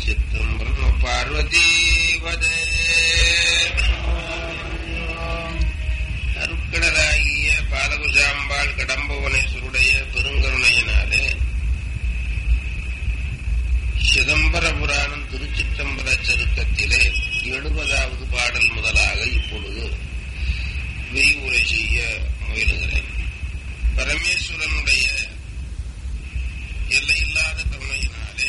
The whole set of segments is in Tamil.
திருச்சிற்றம்பலம் பார்வதீபதே அருட்கடலாகிய பாலகுசாம்பாள் கடம்பவனேஸ்வருடைய பெருங்கருணையினாலே சிதம்பர புராணம் திருச்சிற்றம்பல சருக்கத்திலே எழுபதாவது பாடல் முதலாக இப்பொழுது விரிவுரை செய்ய முயலுகிறேன் பரமேஸ்வரனுடைய எல்லையில்லாத கருணையினாலே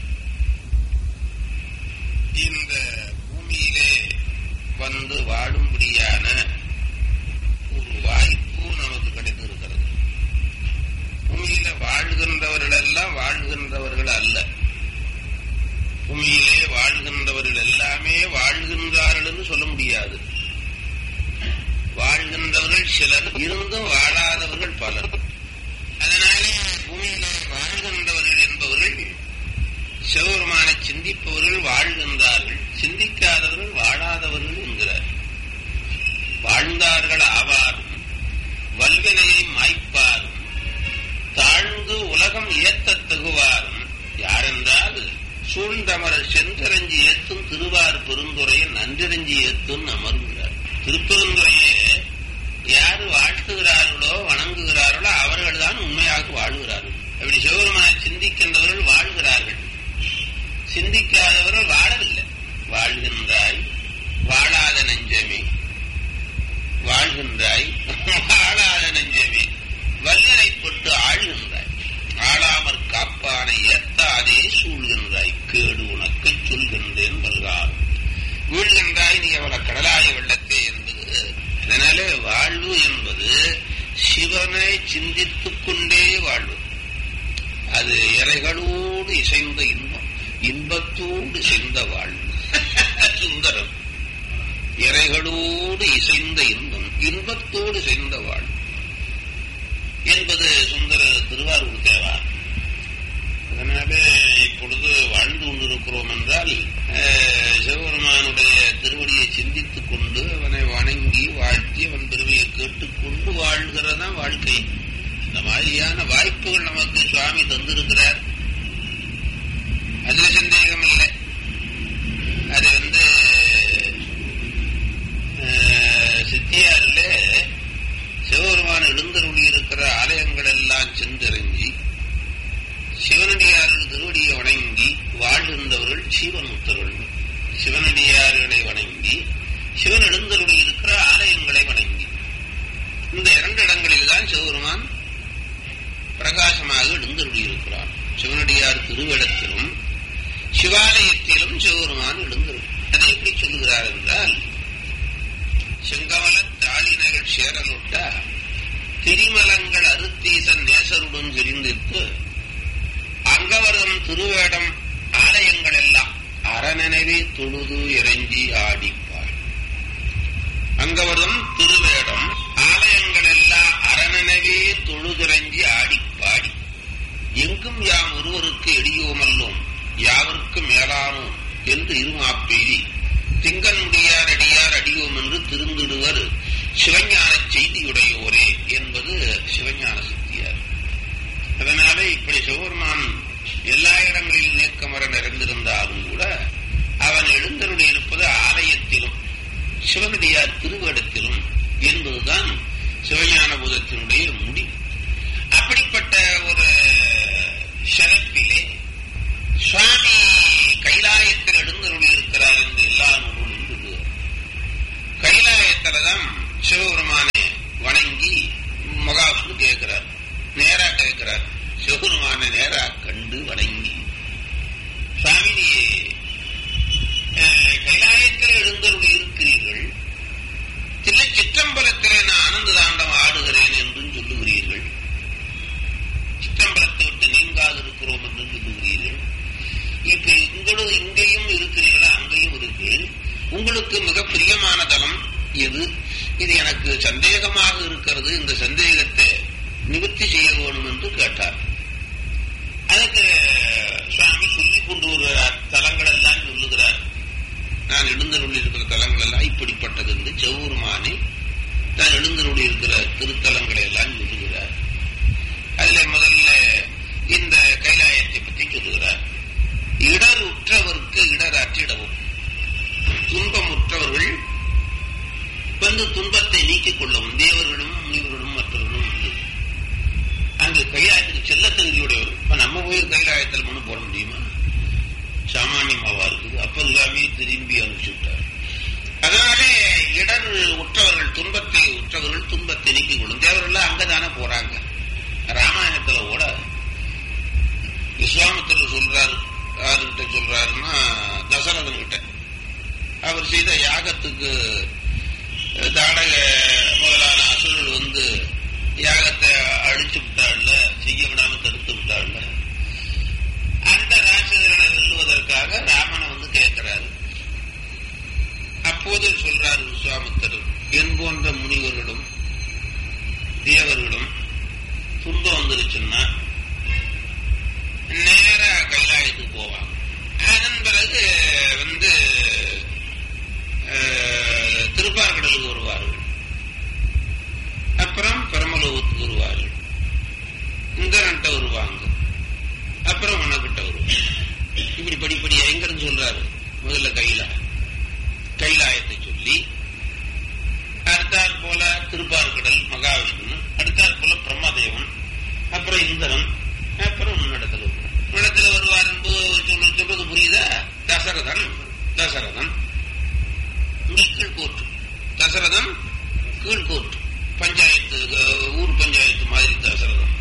இந்த பூமியிலே வந்து வாழும்படியான ஒரு வாய்ப்பு நமக்கு கிடைத்திருக்கிறது பூமியில வாழ்கின்றவர்கள் எல்லாம் வாழ்கின்றவர்கள் அல்ல பூமியிலே வாழ்கின்றவர்கள் எல்லாமே வாழ்கின்றார்கள் என்று சொல்ல முடியாது வாழ்கின்றவர்கள் சிலர் இருந்தும் வாழாதவர்கள் பலர் அதனாலே பூமியில வாழ்கின்றவர்கள் என்பவர்கள் சிவபெருமானை சிந்திப்பவர்கள் வாழ்கின்றார்கள் சிந்திக்காதவர்கள் வாழாதவர்கள் என்கிறார் வாழ்ந்தார்கள் ஆவாரும் வல்வினையை மாய்ப்பாரும் தாழ்ந்து உலகம் ஏத்தத் தகுவாரும் யாரென்றால் சூழ்ந்தமர சென்றரஞ்சி ஏத்தும் திருவார் பெருந்துறையை நன்றிரஞ்சி ஏத்தும் அமர்கிறார் திருப்பெருந்துறையே யாரு வாழ்த்துகிறார்களோ வணங்குகிறார்களோ அவர்கள் தான் உண்மையாக வாழ்கிறார்கள் அப்படி சிவபெருமானை சிந்திக்கின்றவர்கள் வாழ்கிறார்கள் சிந்திக்காதவர்கள் வாழவில்லை வாழ்கின்றாய் வாழாத நெஞ்சமே வாழ்கின்றாய் வாழாத நெஞ்சமே வல்லரைப்பட்டு ஆழ்கின்றாய் ஆளாமற் காப்பானை ஏத்தாதே சூழ்கின்றாய் கேடு உனக்கு சொல்கின்றேன் வல்கார் வீழ்கின்றாய் நீ அவள கடலாய வெள்ளத்தே என்பது அதனாலே வாழ்வு என்பது சிவனை சிந்தித்துக் கொண்டே வாழ்வு அது இறைகளோடு இசைந்த இன்பம் இன்பத்தோடு இசைந்த வாழ்வு சுந்தரம் இறைகளோடு இசைந்த இன்பம் இன்பத்தோடு இசைந்த வாழ்வு என்பது சுந்தர திருவாரூர் தேவா அதனால இப்பொழுது வாழ்ந்து கொண்டிருக்கிறோம் என்றால் சிவபெருமானுடைய திருவடியை சிந்தித்துக் கொண்டு அவனை வணங்கி வாழ்த்தி அவன் பெருமையை கேட்டுக்கொண்டு வாழ்கிறதான் வாழ்க்கை இந்த மாதிரியான வாய்ப்புகள் நமக்கு சுவாமி தந்திருக்கிறார் அதுல சந்தேகம் இல்லை அது வந்து சித்தியாரில் சிவபெருமான் எழுந்தருளி இருக்கிற ஆலயங்கள் எல்லாம் சென்றறிஞ்சி சிவனடியார்கள் திருவடியை வணங்கி வாழ்கின்றவர்கள் சீவனுத்தர்கள் சிவனடியார்களை வணங்கி சிவன் எழுந்தருளி இருக்கிற ஆலயங்களை வணங்கி இந்த இரண்டு இடங்களில் தான் சிவபெருமான் பிரகாசமாக எழுந்தருளி இருக்கிறார் சிவனடியார் திருவிடத்திலும் சிவாலயத்திலும் சிவபெருமான் எழுந்தருள் அதை எப்படி சொல்லுகிறார் என்றால் செங்கமல தாளினகள் சேரலுட்டா திரிமலங்கள் அருத்தீசன் நேசருடன் செறிந்திருக்கு அங்கவர்தம் திருவேடம் ஆலயங்கள் எல்லாம் அறநினைவே தொழுது இறங்கி ஆடிப்பார் அங்கவர்தம் திருவேடம் ஆலயங்கள் எல்லாம் அறநினைவே தொழுதிறங்கி ஆடிப்பாடி எங்கும் யாம் ஒருவருக்கு எடியோமல்லோம் யாவருக்கு மேலானோம் என்று இருமாப்பெய்தி திங்கன் முடியார் அடியார் அடியோம் என்று திருந்திடுவர் சிவஞான செய்தியுடையோரே என்பது சிவஞான சித்தியார் அதனால இப்படி சிவபெருமான் எல்லா இடங்களிலும் நீக்கமர நிறைந்திருந்தாலும் கூட அவன் எழுந்தருளி இருப்பது ஆலயத்திலும் சிவனடியார் திருவேடத்திலும் என்பதுதான் சிவஞான பூதத்தினுடைய முடிவு அப்படிப்பட்ட ஒரு சிறப்பிலே சுவாமி கைலாயத்தில் எழுந்தருளி இருக்கிறார் என்று எல்லா நூலும் சொல்லுவார் கைலாயத்தில்தான் சிவபெருமானை வணங்கி மகாவிஷ்ணு கேட்கிறார் நேரா கேட்கிறார் சிவபெருமானை நேரா கண்டு வணங்கி சுவாமி நீ கைலாயத்தில் எழுந்தருளி இருக்கிறீர்கள் தில்லை சிற்றம்பலத்திலே நான் ஆனந்த தாண்டம் ஆடுகிறேன் என்றும் சொல்லுகிறீர்கள் சிற்றம்பலத்தை விட்டு நீங்காது இருக்கிறோம் என்றும் சொல்லுகிறீர்கள் இப்ப உங்களும் இங்கேயும் இருக்கிறீர்களா அங்கேயும் இருக்கு உங்களுக்கு மிக பிரியமான தலம் எது இது எனக்கு சந்தேகமாக இருக்கிறது இந்த சந்தேகத்தை நிவர்த்தி செய்ய வேணும் என்று கேட்டார் அதுக்கு சுவாமி சொல்லிக் கொண்டு வருகிறார் தலங்கள் எல்லாம் சொல்லுகிறார் நான் எழுந்தருள் இருக்கிற தலங்கள் எல்லாம் இப்படிப்பட்டது என்று செவ்வூர்மானி தான் எழுந்தருள் இருக்கிற திருத்தலங்களை எல்லாம் சொல்லுகிறார் அதுல முதல்ல இந்த கைலாயத்தை பற்றி சொல்லுகிறார் இடருற்றவர்க்கு அப்பர் சுவாமி திரும்பி அனுப்பிச்சுட்டார் அதனாலே இடர் உற்றவர்கள் துன்பத்தை உற்றவர்கள் துன்பத்தை நீக்கிக் கொள்ளும் தேவர்கள் அங்கதானே போறாங்க ராமாயணத்துல கூட விஸ்வாமித்திரர் சொல்றாரு யாருகிட்ட சொல்றாருன்னா தசரதன் கிட்ட அவர் செய்த யாகத்துக்கு தாடக முதலான அசுரர்கள் வந்து யாகத்தை அழிச்சு விட்டாள்ல செய்ய விடாம தடுத்து விட்டாள்ல அந்த ராட்சசர்களை வெல்லுவதற்காக ராமனை வந்து கேட்கிறாரு அப்போது சொல்றாரு விஸ்வாமித்திரர் என் போன்ற முனிவர்களும் தேவர்களும் துன்பம் வந்துருச்சுன்னா நேரா கைலாயத்துக்கு போவாங்க அதன் பிறகு வந்து அஹ், திருப்பார்கடலுக்கு வருவார்கள் அப்புறம் பெரமலோகத்துக்கு வருவார்கள் இந்திரன்ட்ட வருவாங்க அப்புறம் உனக்கிட்ட வருவாங்க இப்படி படிப்படியா எங்கிருந்து சொல்றாரு முதல்ல கைலாயம் கைலாயத்தை சொல்லி அடுத்தாற் போல திருப்பார்கடல் மகாவிஷ்ணு அடுத்தாற் போல பிரம்மதேவன் அப்புறம் இந்திரன் அப்புறம் உன்னிடத்துல வருவார். உன்னிடத்துல வருவார் என்பது சொல்ல சொல்றது புரியுதா தசரதன் தசரதன் இங்க கீழ்கோட்டு தசரதன் கீழ்கோட்டு பஞ்சாயத்து அஹ், ஊர் பஞ்சாயத்து மாதிரி தசரதன்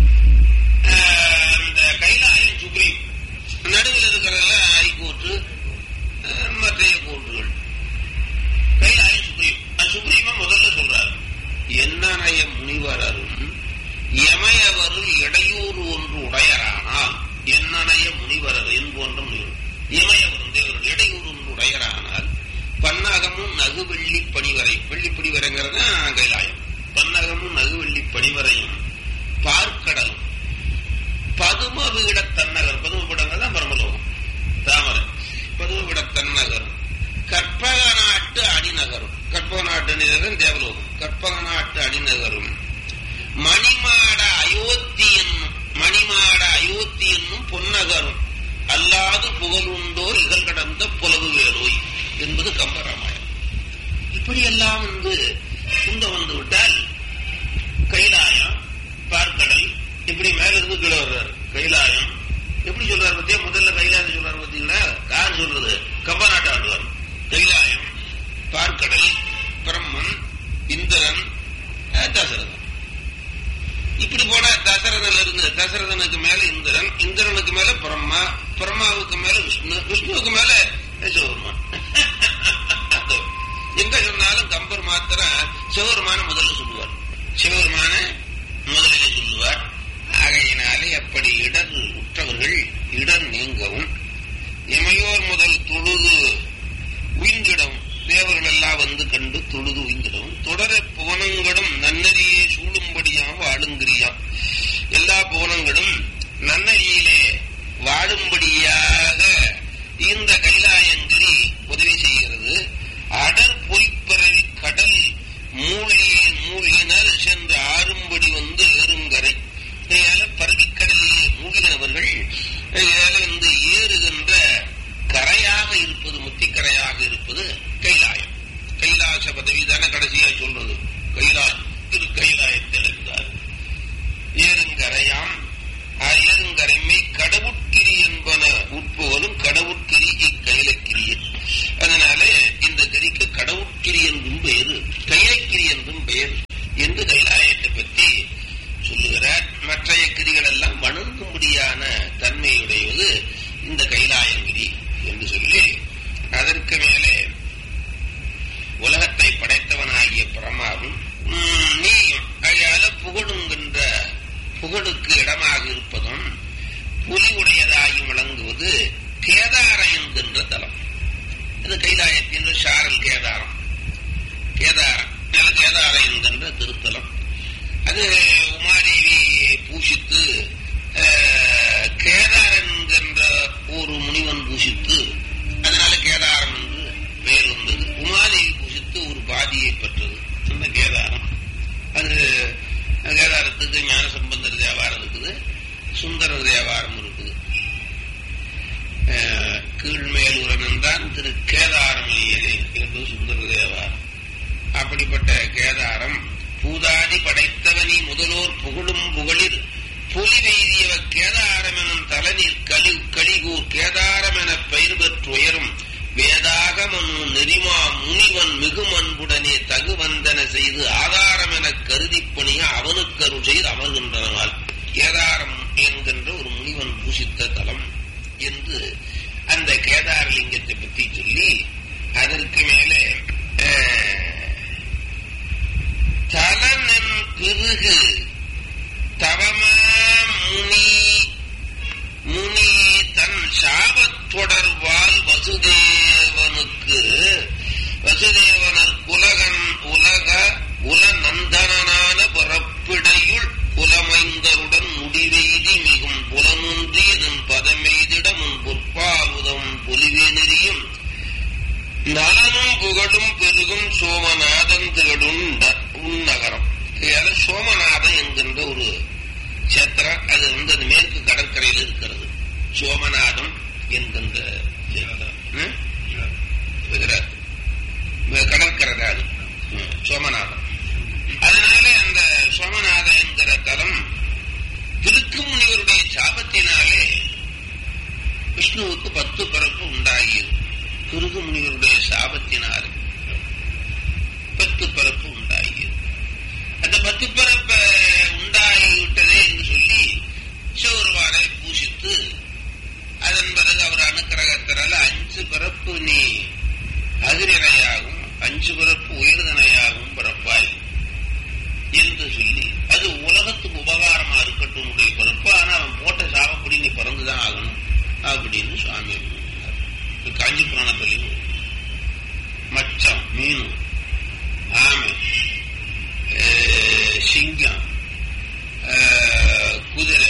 அஹ், அந்த கைலாயம் சுப்ரீம் நடுவில் இருக்கிறதெல்லாம் ஹைகோர்ட்டு அஹ், மற்ற கோர்ட்டுகள் கைலாயம் சுப்ரீம் அது சுப்ரீமா முதல்ல சொல்றாரு என்னனைய முனிவரரும் எமையவருள் இடையூறு ஒன்று உடையரானால் என்னனைய முனிவரர் என்போன்ற முனிவர் இமயவரும் தேவர்கள் இடையூறு ஒன்று உடையரானால் பன்னகமும் நகு வெள்ளி பணிவரை வெள்ளி பணிவரைங்கிறது கைலாயம் பன்னகமும் நகு வெள்ளி பணிவரையும் பார்க்கடலும் பதும வீட தன்னகர் பதும வீடங்கள் தான் பரமலோகம் தாமரை பதும வீட தன்னகரும் கற்பக நாட்டு அணிநகரும் கற்பக நாட்டு அணிநகரும் தேவலோகம் கற்பக நாட்டு அணிநகரும் மணிமாட அயோத்தி என்னும் மணிமாட அயோத்தி என்னும் பொன்னகரும் அல்லாது புகழுண்டோர் இகழ் கடந்த புலவு வேலோய் என்பது கம்பராமாயணம் இப்படியெல்லாம் வந்து துன்பம் வந்து விட்டால் கைலாயம் பார்க்கடல் இப்படி மேல இருந்து கீழே வர்றாரு கைலாயம் எப்படி சொல்றாரு பத்தியா முதல்ல கைலாயம் சொல்றாரு பாத்தீங்களா யார் சொல்றது கம்பநாட்டு ஆடுவார் கைலாயம் பார்க்கடல் பிரம்மன் இந்திரன் அஹ், தசரதன் இப்படி போனா தசரதன்ல இருந்து தசரதனுக்கு மேல இந்திரன் இந்திரனுக்கு மேல பிரம்மா பிரம்மாவுக்கு மேல விஷ்ணு விஷ்ணுவுக்கு மேல சிவபெருமான் எங்க சொன்னாலும் கம்பர் மாத்திரம் சிவபெருமான முதல்ல சொல்லுவார் சிவபெருமான முதலிலே சொல்லுவார் ஆகையினாலே அப்படி இடர் உற்றவர்கள் இடர் நீங்கவும் இமையோர் முதல் தொழுது உயிர்ந்திடவும் தேவர்கள் எல்லாம் வந்து கண்டு தொழுது உயிர்ந்திடவும் தொடர புவனங்களும் நன்னறியே சூழும்படியாக வாழுங்கிறியாம் எல்லா புவனங்களும் நன்னறியிலே வாழும்படியாக இந்த கைலாயங்கிரி உதவி செய்கிறது அடர் பொய்ப்பரல் கடல் மூழ்கிய மூழ்கினர் சென்று ஆறும்படி வந்து ஏறுங்கரை இதனால பரவிக்கடலிலே மூழ்கினவர்கள் இதனால வந்து ஏறுகின்ற கரையாக இருப்பது முத்திக்கரையாக இருப்பது கைலாயம் கைலாச பதவி தானே கடைசியா சொல்றது கைலாயம் திரு கைலாயத்தில் இருந்தார் ஏறுங்கரையாம் ஆ, ஏறுங்கரைமை கடவுட்கிரி என்பன உட்புகழும் கடவுட்கிரி இக்கைலக்கிரியே அதனால இந்த கிரிக்கு கடவுட்கிரி என்றும் பெயர் கைலக்கிரி என்றும் பெயர் என்று கைலாயத்தை பற்றி சொல்லுகிறார் மற்றைய கிரிகள் எல்லாம் வணங்கும்படியான தன்மையுடையது இந்த கைலாயங்கிரி என்று சொல்லி அதற்கு மேலே உலகத்தை படைத்தவனாகிய பிரமாவும் உம், நீயும் அயால புகழுங்கின்ற புகழுக்கு இடமாக இருப்பதும் புலி உடையதாயும் விளங்குவது கேதாரம் என்கின்ற தலம் இது கைலாயத்தின் சாரல் கேதாரம் கேதாரம் நில கேதாரம் என்கின்ற திருத்தலம் அது உமாதேவி பூஷித்து அஹ், கேதாரன் என்கின்ற ஒரு முனிவன் பூஷித்து அதனால கேதாரம் என்று பெயர் வந்தது உமாதேவி பூஷித்து ஒரு பாதியை பெற்றது அந்த கேதாரம் அது கேதாரத்துக்கு ஞான சம்பந்தர் தேவாரம் இருக்குது சுந்தரர் தேவாரம் இருக்குது அஹ், கீழ்மேலூரன் என்றான் திரு கேதாரம் ஐயரே என்பது சுந்தர தேவாரம் அப்படிப்பட்ட கேதாரம் பூதாதி படைத்தவனி முதலோர் புகழும் புகழில் புலி வெய்தியவ கேதாரம் எனும் தலநீர் கலி கலிகூர் கேதாரம் என பெயர் பெற்று உயரும் அகமனு நெறிமா முனிவன் மிகுமன்புடனே தகுவந்தன செய்து ஆதாரம் என கருதி பணிய அவனுக்கு அருள் செய்து அமர்கின்றனவால் கேதாரம் என்கின்ற ஒரு முனிவன் பூசித்த தலம் என்று அந்த கேதாரலிங்கத்தை பற்றி சொல்லி அதற்கு மேலே தலனன் பிறகு தவமா முனி முனி தன் சாபத் தொடர்பால் வசுதேவனுக்கு வசுதேவனர் குலகன் உலக உல நந்தனான பிறப்பிடையுள் புலமைந்தருடன் முடிவெய்தி மிகும் புலமுன்றி எனும் பதமெய்திட முன் பொற்பாவுதம் பொலிவே நெறியும் நலனும் புகழும் பெருகும் சோமநாதன் திகழும் உன்னகரம் சோமநாதன் என்கின்ற ஒரு சேத்திரம் அது வந்து அது மேற்கு கடற்கரையில் இருக்கிறது சோமநாதம் என்கின்ற கடற்கரை அது சோமநாதம் அதனால அந்த சோமநாதம் என்கிற தலம் திருக்கு முனிவருடைய சாபத்தினாலே விஷ்ணுவுக்கு பத்து பிறப்பு உண்டாகியது குருகு முனிவருடைய சாபத்தினாலே பத்து பிறப்பு உண்டாகியது அந்த பத்து பிறப்ப உண்டாகிவிட்டதே என்று சொல்லி சிவருவாரை பூசித்து அதன் பிறகு அவர் அனுக்கிரகத்தினால அஞ்சு பிறப்பு நீ அகிரணையாகும் அஞ்சு பிறப்பு உயர்தனையாகவும் பிறப்பாய் என்று சொல்லி அது உலகத்துக்கு உபகாரமா இருக்கட்டும் உடைய பிறப்பு ஆனா அவன் போட்ட சாபப்படி நீ பிறந்துதான் ஆகணும் அப்படின்னு சுவாமி காஞ்சி புராணத்திலையும் மச்சம் மீன் ஆமை சிங்கம் குதிரை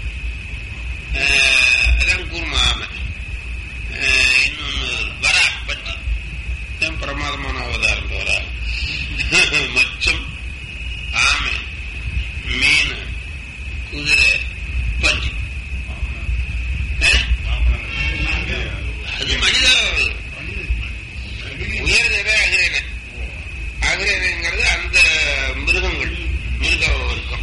அதான் கூர்ம ஆமை இன்னொன்னு வரா பட்டி பிரமாதமான அவதாரம் வரா மச்சம் ஆமை மீன் குதிரை பட்டி அது மனித உயர்நிலை அகிரனை அகிரனைங்கிறது அந்த மிருகங்கள் மிருக வர்க்கம்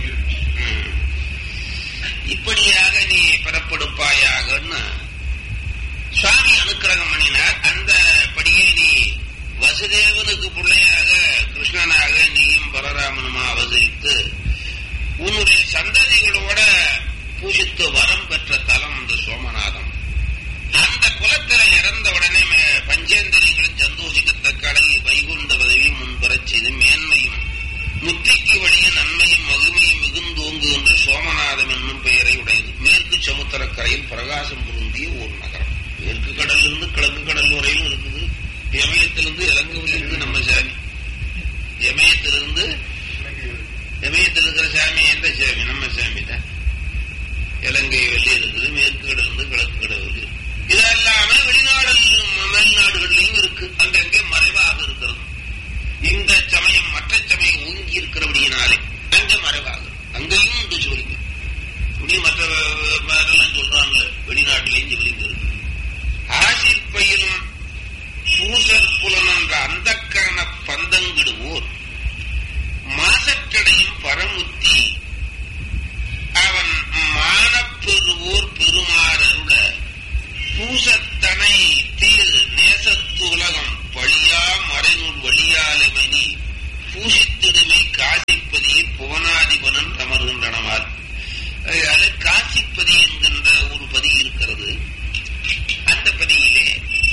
இப்படியாக நீ பெறப்படுப்பாயாகன்னு சுவாமி அனுக்கிரகம் பண்ணினார் அந்த படியை நீ வசுதேவனுக்கு பிள்ளையாக கிருஷ்ணனாக நீயும் பலராமனுமா அவதரித்து உன்னுடைய சந்ததிகளோட பூஜித்து வரம் பெற்ற தலம் இந்த சோமநாதம் அந்த குலத்தில இறந்த உடனே பஞ்சேந்திரங்களும் சந்தோஷிக்கத்தக்க அளவில் வைகுண்ட பதவியும் முன்பெறச் செய்து மேன்மையும் முத்திக்கு வழிய நன்மையும் மகிமையும் மிகுந்தோங்குகின்ற சோமநாதம் என்னும் பெயரை உடையது மேற்கு சமுத்திரக்கரையில் பிரகாசம் பொருந்திய ஒரு நகரம் மேற்கு கடலிலிருந்து கிழக்கு கடல் வரையிலும் இருக்குது எமயத்திலிருந்து இலங்கையிலிருந்து நம்ம சாமி எமயத்திலிருந்து எமயத்தில் இருக்கிற சாமி எந்த சாமி நம்ம சாமி தான் இலங்கை வெளியே இருக்குது மேற்கு கடலிருந்து கிழக்கு கடல் வெளியே இதெல்லாமே வெளிநாடுகளிலும் மேல்நாடுகளிலும் இருக்கு அங்கங்கே மறைவாக இருக்கிறது இந்த சமயம் மற்ற சமயம் ஓங்கி இருக்கிறபடியினாலே அங்க மறைவாக அங்கேயும் உண்டு சிவலிங்கம் இப்படி மற்ற மாதிரிலாம் சொல்றாங்க வெளிநாட்டிலேயும் சிவலிங்கம் இருக்கு ஆசிர் பயிலும் சூசர் புலன் என்ற அந்த கரண பந்தங்கிடுவோர் மாசற்றடையும் பரமுத்தி அவன் மானப்பெறுவோர் பெருமாறருட பூசத்தனை தீர் நேசத்து உலகம் பழியா மறைநூல் வழியாலமணி பூசித்திடுமை காசிப்பதியை புவனாதிபனன் தமர்கின்றனவால் அது காசிப்பதி என்கின்ற ஒரு பதி இருக்கிறது அந்த பதியிலே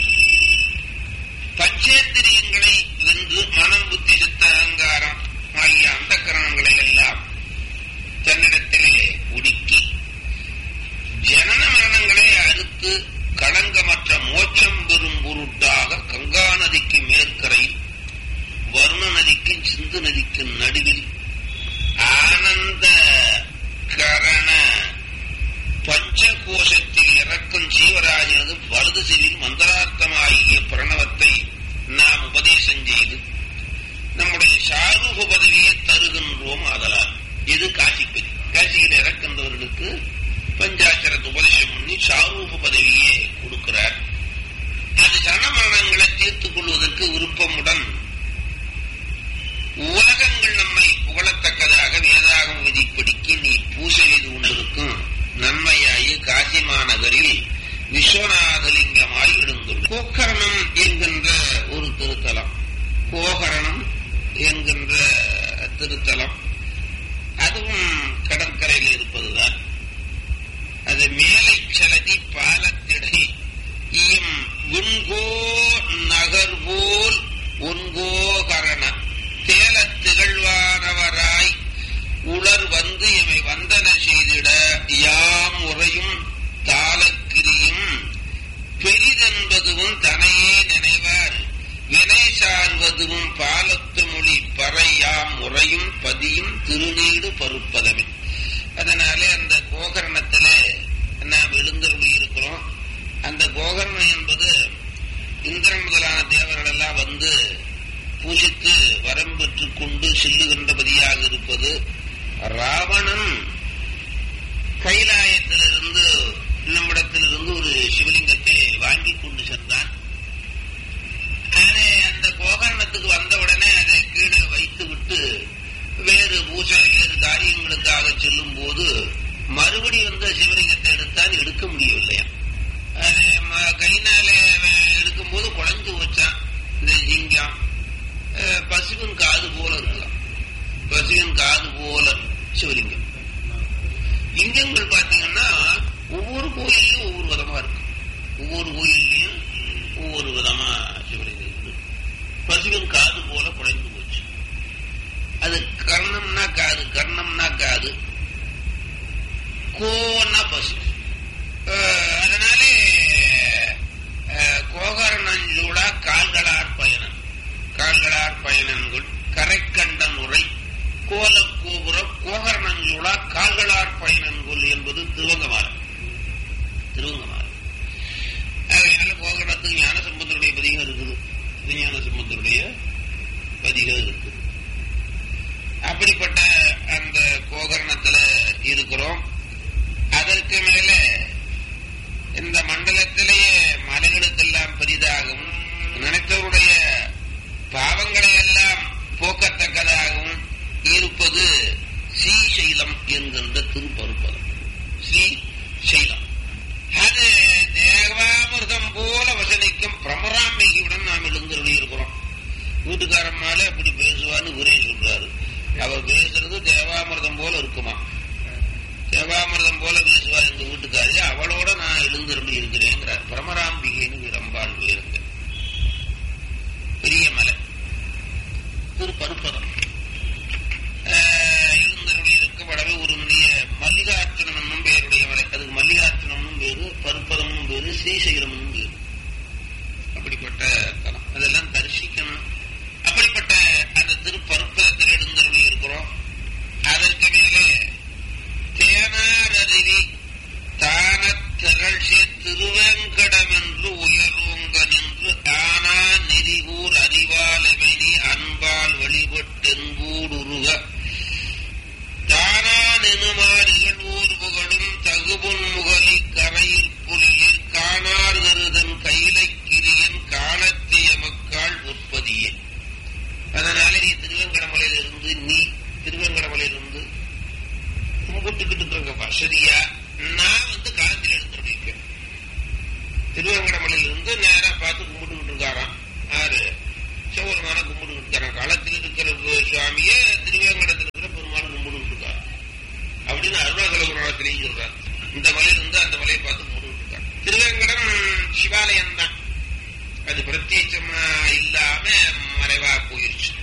பஞ்சேந்திரியங்களை வென்று மனம் புத்தி சித்த அகங்காரம் ஆகிய அந்த கரணங்களை எல்லாம் தன்னிடத்திலே ஒடுக்கி ஜனன மரணங்களை அறுத்து களங்கமற்ற மோட்சம் பெறும் பொருட்டாக கங்கா நதிக்கு மேற்கரை வருண நதிக்கு சிந்து நதிக்கு நடுவில் ஆனந்த கரண பஞ்சகோஷத்தில் இறக்கும் ஜீவராஜனது வலது செவில் மந்திரார்த்தமாகிய பிரணவத்தை நாம் உபதேசம் செய்து நம்முடைய சாரூப பதவியை தருகின்றோம் அதலால் இது காசிப்பதி காசியில் இறக்கின்றவர்களுக்கு பஞ்சாட்சரத்தை உபதேசம் பண்ணி சாரூப பதவியே கொடுக்கிறார் அது சரணமரணங்களை தீர்த்துக் கொள்வதற்கு விருப்பமுடன் உலகங்கள் நம்மை புகழத்தக்கதாக வேதாகம் விதிப்படிக்கு நீ பூஜை செய்து கொண்டிருக்கும் நன்மையாகி காசி மாநகரில் விஸ்வநாதலிங்கமாய் எழுந்துள்ள கோக்கரணம் என்கின்ற கோகரணம் என்கின்ற திருத்தலம் அதுவும் கடற்கரையில் இருப்பதுதான் அது மேலை சலதி பாலத்திடை இம் விண்கோ நகர்போல் ஒன்கோகரண தேல திகழ்வானவராய் உளர் வந்து எமை வந்தன செய்திட யாம் உறையும் தாளக்கிரியும் பெரிதென்பதுவும் தனையே நினைவார் வினை சார்வதுவும் பாலத்து மொழி பறையாம் முறையும் பதியும் திருநீடு பருப்பதமே அதனாலே அந்த கோகரணத்துல நாம் எழுந்தருளி இருக்கிறோம் அந்த கோகரணம் என்பது இந்திரன் முதலான தேவர்கள் எல்லாம் வந்து பூஜித்து வரம் பெற்றுக் கொண்டு செல்லுகின்றபதியாக இருப்பது ராவணன் கைலாயத்திலிருந்து நம்மிடத்திலிருந்து ஒரு சிவலிங்கத்தை வாங்கி கொண்டு சென்றான் அந்த கோகரணத்துக்கு வந்த உடனே அதை கீழே வைத்து விட்டு வேறு பூஜை வேறு காரியங்களுக்காக செல்லும் போது மறுபடி வந்து சிவலிங்கத்தை எடுத்தான் எடுக்க முடியவில்லையா அது கைனால எடுக்கும் போது குழஞ்சு வச்சான் இந்த ஜிங்கம் பசுவின் காது போல இருக்கலாம் பசுவின் காது போல சிவலிங்கம் லிங்கங்கள் பாத்தீங்கன்னா ஒவ்வொரு கோயிலையும் ஒவ்வொரு விதமா இருக்கு ஒவ்வொரு கோயிலையும் ஒவ்வொரு விதமா சிவலிங்கம் இருக்கு பசுவின் காது போல குறைந்து போச்சு அது கர்ணம்னா காது கர்ணம்னா காது கோன்னா பசு அதனாலே கோகரணஞ்சூடா கால்களார் பயணம் கால்களார் பயணங்கள் கரைக்கண்டன் உரை கோல கோபுரம் கோகரணஞ்சூடா கால்களார் பயணங்கள் என்பது திருவங்கமாறு திருவங்கமாறு அதனால கோகரணத்துக்கு ஞானசம்பந்தருடைய பதிகம் இருக்குது விஞ்ஞான சம்பந்தருடைய பதிகம் இருக்குது அப்படிப்பட்ட அந்த கோகரணத்துல இருக்கிறோம் அதற்கு மேல இந்த மண்டலத்திலேயே மலைகளுக்கெல்லாம் பெரிதாகவும் நினைத்தவருடைய பாவங்களை எல்லாம் போக்கத்தக்கதாகவும் இருப்பது ஸ்ரீசைலம் என்கின்ற திருப்பருப்பதம் ஸ்ரீசைலம் அது தேவாமிர்தம் போல வசனிக்கும் பிரமராம்பிகையுடன் நாம் எழுந்தருளி இருக்கிறோம் வீட்டுக்காரம்மால அப்படி பேசுவான்னு ஒரே சொல்றாரு அவர் பேசுறது தேவாமிர்தம் போல இருக்குமா தேவாமிர்தம் போல பேசுவா எங்க வீட்டுக்காரி அவளோட நான் எழுந்திருந்து இருக்கிறேங்கிறார் பிரமராம்பிகைன்னு ரம்பாள் இருந்தேன் பெரிய மலை திரு பருப்பதம் எழுந்தருளி இருக்க வடவே ஒரு முறைய மல்லிகார்ஜுனம் என்னும் பெயருடைய மலை அதுக்கு மல்லிகார்ஜுனம்னு பேரு பருப்பதம்னு பேரு ஸ்ரீசைலம்னு பேரு அப்படிப்பட்ட தலம் அதெல்லாம் தரிசிக்கணும் அப்படிப்பட்ட அந்த திருப்பருப்பதத்தில் எழுந்தருளி இருக்கிறோம் அதற்கு மேலே தேனார் அருவி தான திரள்சே திருவேங்கடம் என்று உயர்வுங்க நின்று ஆனா நெறிகூர் அறிவால் எமனி அன்பால் வழிபட்டென்பூடுருக தானா நெனுமார் இகழ்வூர் புகழும் தகுபுன் முகலி கரையில் புலியில் காணார் கருதன் கைலை கிரியன் காலத்திய மக்காள் உற்பத்தியே அதனால நீ திருவேங்கடமலையில இருந்து நீ திருவேங்கடமலையில இருந்து கும்பிட்டுக்கிட்டு இருக்க வசதியா நான் வந்து காலத்தில் எடுத்துருக்கேன் திருவேங்கடமலையில இருந்து நேரா பார்த்து கும்பிட்டுக்கிட்டு இருக்காராம் ஆறு சிவபெருமான கும்பிட்டுக்கிட்டு இருக்காராம் களத்தில் இருக்கிற சுவாமியே திருவேங்கடத்தில் இருக்கிற பெருமாள் கும்பிட்டுக்கிட்டு இருக்காரு அப்படின்னு அருணாச்சல புராணத்திலையும் சொல்றாரு இந்த மலையில இருந்து அந்த மலையை பார்த்து கும்பிட்டுக்கிட்டு இருக்காரு திருவேங்கடம் சிவாலயம் தான் அது பிரத்யேகமா இல்லாம மறைவா போயிருச்சு